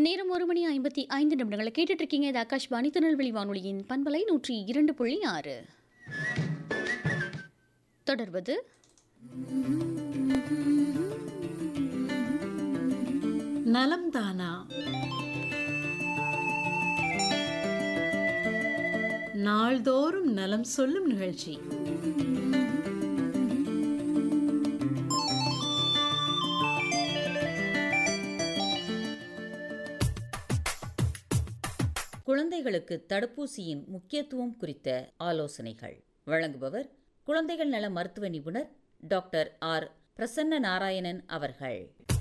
நேரம் ஒரு மணி ஐம்பத்தி ஐந்து நிமிடங்களை கேட்டுட்டு இருக்கீங்க இது ஆகாஷ்வாணி திருநெல்வேலி வானொலியின் பண்பலை நூற்றி இரண்டு புள்ளி ஆறு தொடர்வது நலம் தானா நாள்தோறும் நலம் சொல்லும் நிகழ்ச்சி குழந்தைகளுக்கு தடுப்பூசியின் முக்கியத்துவம் குறித்த ஆலோசனைகள் வழங்குபவர் குழந்தைகள் நல மருத்துவ நிபுணர் டாக்டர் ஆர் பிரசன்ன நாராயணன் அவர்கள்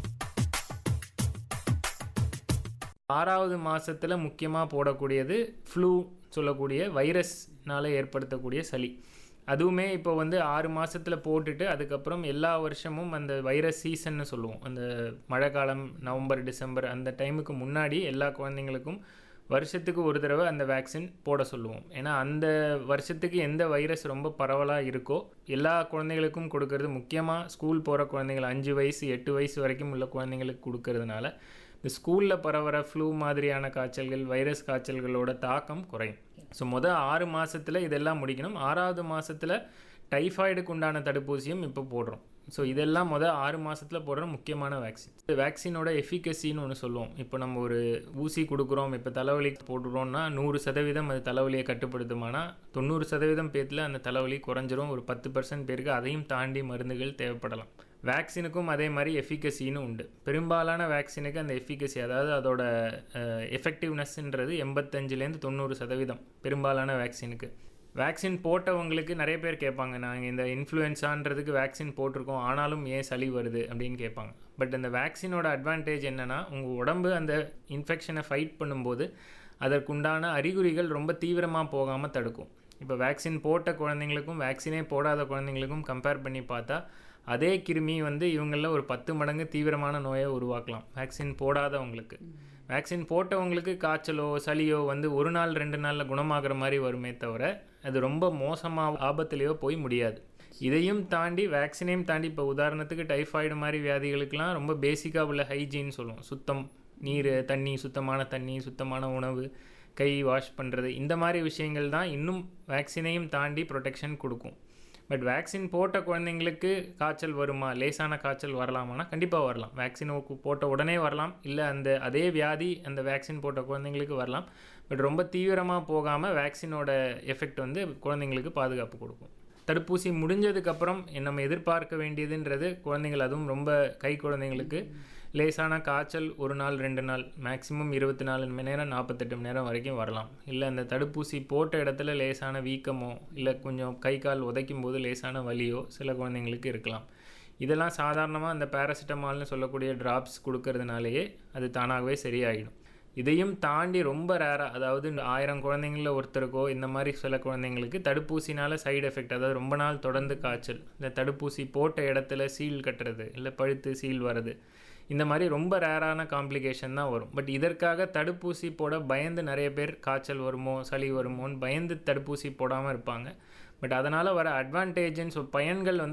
ஆறாவது மாசத்துல முக்கியமாக போடக்கூடியது ஃப்ளூ சொல்லக்கூடிய வைரஸ்னால ஏற்படுத்தக்கூடிய சளி அதுவுமே இப்போ வந்து ஆறு மாசத்துல போட்டுட்டு அதுக்கப்புறம் எல்லா வருஷமும் அந்த வைரஸ் சீசன்னு சொல்லுவோம் அந்த மழைக்காலம் நவம்பர் டிசம்பர் அந்த டைமுக்கு முன்னாடி எல்லா குழந்தைங்களுக்கும் வருஷத்துக்கு ஒரு தடவை அந்த வேக்சின் போட சொல்லுவோம் ஏன்னா அந்த வருஷத்துக்கு எந்த வைரஸ் ரொம்ப பரவலாக இருக்கோ எல்லா குழந்தைகளுக்கும் கொடுக்கறது முக்கியமாக ஸ்கூல் போகிற குழந்தைகள் அஞ்சு வயசு எட்டு வயசு வரைக்கும் உள்ள குழந்தைங்களுக்கு கொடுக்கறதுனால இந்த ஸ்கூலில் பரவற ஃப்ளூ மாதிரியான காய்ச்சல்கள் வைரஸ் காய்ச்சல்களோட தாக்கம் குறையும் ஸோ மொதல் ஆறு மாதத்தில் இதெல்லாம் முடிக்கணும் ஆறாவது மாதத்தில் டைஃபாய்டுக்கு உண்டான தடுப்பூசியும் இப்போ போடுறோம் ஸோ இதெல்லாம் மொதல் ஆறு மாதத்தில் போடுற முக்கியமான வேக்சின் இந்த வேக்சினோட எஃபிகசின்னு ஒன்று சொல்லுவோம் இப்போ நம்ம ஒரு ஊசி கொடுக்குறோம் இப்போ தலைவலிக்கு போடுறோம்னா நூறு சதவீதம் அது தலைவலியை கட்டுப்படுத்துமானா தொண்ணூறு சதவீதம் பேத்தில் அந்த தலைவலி குறைஞ்சிரும் ஒரு பத்து பர்சன்ட் பேருக்கு அதையும் தாண்டி மருந்துகள் தேவைப்படலாம் வேக்சினுக்கும் அதே மாதிரி எஃபிகசின்னு உண்டு பெரும்பாலான வேக்சினுக்கு அந்த எஃபிகசி அதாவது அதோட எஃபெக்டிவ்னஸ்ன்றது எண்பத்தஞ்சிலேருந்து தொண்ணூறு சதவீதம் பெரும்பாலான வேக்சினுக்கு வேக்சின் போட்டவங்களுக்கு நிறைய பேர் கேட்பாங்க நாங்கள் இந்த இன்ஃப்ளூயன்ஸான்றதுக்கு வேக்சின் போட்டிருக்கோம் ஆனாலும் ஏன் சளி வருது அப்படின்னு கேட்பாங்க பட் அந்த வேக்சினோட அட்வான்டேஜ் என்னென்னா உங்கள் உடம்பு அந்த இன்ஃபெக்ஷனை ஃபைட் பண்ணும்போது அதற்குண்டான அறிகுறிகள் ரொம்ப தீவிரமாக போகாமல் தடுக்கும் இப்போ வேக்சின் போட்ட குழந்தைங்களுக்கும் வேக்சினே போடாத குழந்தைங்களுக்கும் கம்பேர் பண்ணி பார்த்தா அதே கிருமி வந்து இவங்களில் ஒரு பத்து மடங்கு தீவிரமான நோயை உருவாக்கலாம் வேக்சின் போடாதவங்களுக்கு வேக்சின் போட்டவங்களுக்கு காய்ச்சலோ சளியோ வந்து ஒரு நாள் ரெண்டு நாளில் குணமாகிற மாதிரி வருமே தவிர அது ரொம்ப மோசமாக ஆபத்துலேயோ போய் முடியாது இதையும் தாண்டி வேக்சினையும் தாண்டி இப்போ உதாரணத்துக்கு டைஃபாய்டு மாதிரி வியாதிகளுக்கெல்லாம் ரொம்ப பேசிக்காக உள்ள ஹைஜீன் சொல்லுவோம் சுத்தம் நீர் தண்ணி சுத்தமான தண்ணி சுத்தமான உணவு கை வாஷ் பண்ணுறது இந்த மாதிரி விஷயங்கள் தான் இன்னும் வேக்சினையும் தாண்டி ப்ரொடெக்ஷன் கொடுக்கும் பட் வேக்சின் போட்ட குழந்தைங்களுக்கு காய்ச்சல் வருமா லேசான காய்ச்சல் வரலாமானா கண்டிப்பாக வரலாம் வேக்சின் போட்ட உடனே வரலாம் இல்லை அந்த அதே வியாதி அந்த வேக்சின் போட்ட குழந்தைங்களுக்கு வரலாம் பட் ரொம்ப தீவிரமாக போகாமல் வேக்சினோட எஃபெக்ட் வந்து குழந்தைங்களுக்கு பாதுகாப்பு கொடுக்கும் தடுப்பூசி முடிஞ்சதுக்கப்புறம் நம்ம எதிர்பார்க்க வேண்டியதுன்றது குழந்தைங்கள் அதுவும் ரொம்ப கை குழந்தைங்களுக்கு லேசான காய்ச்சல் ஒரு நாள் ரெண்டு நாள் மேக்ஸிமம் இருபத்தி நாலு மணி நேரம் நாற்பத்தெட்டு மணி நேரம் வரைக்கும் வரலாம் இல்லை அந்த தடுப்பூசி போட்ட இடத்துல லேசான வீக்கமோ இல்லை கொஞ்சம் கை கால் உதைக்கும் போது லேசான வலியோ சில குழந்தைங்களுக்கு இருக்கலாம் இதெல்லாம் சாதாரணமாக அந்த பேராசிட்டமால்னு சொல்லக்கூடிய ட்ராப்ஸ் கொடுக்கறதுனாலேயே அது தானாகவே சரியாயிடும் இதையும் தாண்டி ரொம்ப ரேராக அதாவது ஆயிரம் குழந்தைங்களில் ஒருத்தருக்கோ இந்த மாதிரி சில குழந்தைங்களுக்கு தடுப்பூசினால் சைடு எஃபெக்ட் அதாவது ரொம்ப நாள் தொடர்ந்து காய்ச்சல் இந்த தடுப்பூசி போட்ட இடத்துல சீல் கட்டுறது இல்லை பழுத்து சீல் வர்றது இந்த மாதிரி ரொம்ப ரேரான காம்ப்ளிகேஷன் தான் வரும் பட் இதற்காக தடுப்பூசி போட பயந்து நிறைய பேர் காய்ச்சல் வருமோ சளி வருமோன்னு பயந்து தடுப்பூசி போடாமல் இருப்பாங்க பட் அதனால் வர அட்வான்டேஜ்னு சொல் பயன்கள் வந்து